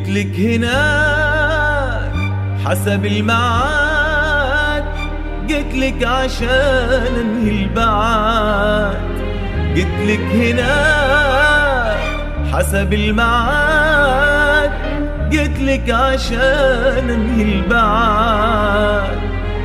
جيتلك هناك حسب الميعاد جيتلك عشان انهي البعاد جيتلك هناك حسب الميعاد جيتلك عشان انهي البعاد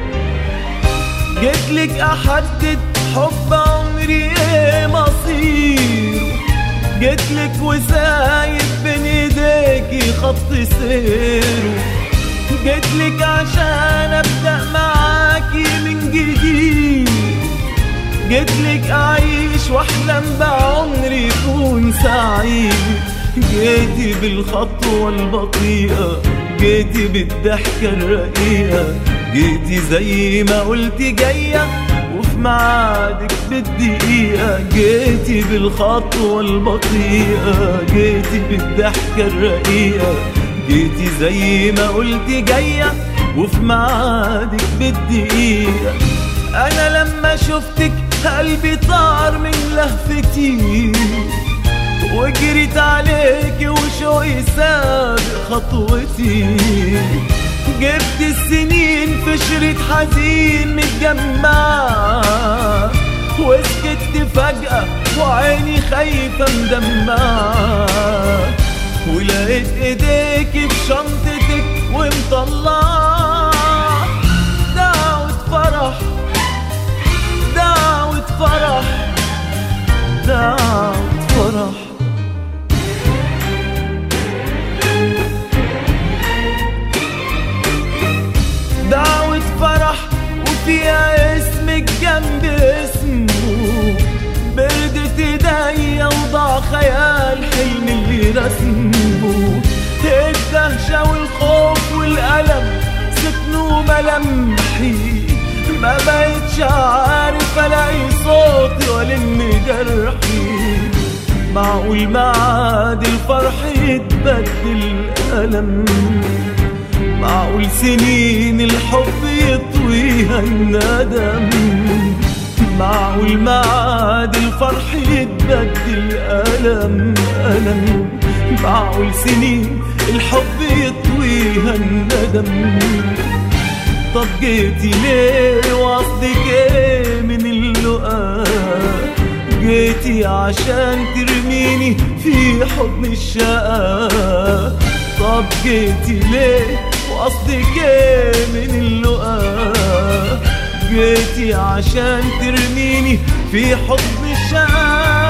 جيتلك احدد حب عمري ايه مصيره جيتلك وسايب بين ايديكي خط سيره جيتلك عشان ابدا معاكي من جديد جيتلك اعيش واحلم بعمري يكون سعيد جيتي بالخطوة البطيئة جيتي بالضحكة الرقيقة جيتي زي ما قلتي جاية وفي ميعادك بالدقيقة جيتي بالخطوة البطيئة جيتي بالضحكة الرقيقة جيتي زي ما قلتي جاية وفي ميعادك بالدقيقة أنا لما شفتك قلبي طار من لهفتي وجريت عليك وشوقي سابق خطوتي جبت السنين في شريط حزين متجمع وسكت فجأة وعيني خايفة مدمعة ولقيت ايديكي في شنطتك ومطلعة دعوة فرح دعوة فرح دعوة فرح دعوة فرح وفيها اسمك جنب اسمه بردت ايديا وضع خيال حلم اللي رسمه الدهشة والخوف والألم سكنوا ملامحي ما بقتش عارف الاقي صوتي والم جرحي معقول معاد الفرح يتبدل ألم معقول سنين الحب يطويها الندم معقول معاد الفرح يتبدل ألم ألم معقول سنين الحب يطويها الندم طب جيتي ليه وقصدك ايه من اللقاء جيتي عشان ترميني في حضن الشقا طب جيتي ليه وقصدك ايه من اللقاء جيتي عشان ترميني في حضن الشقا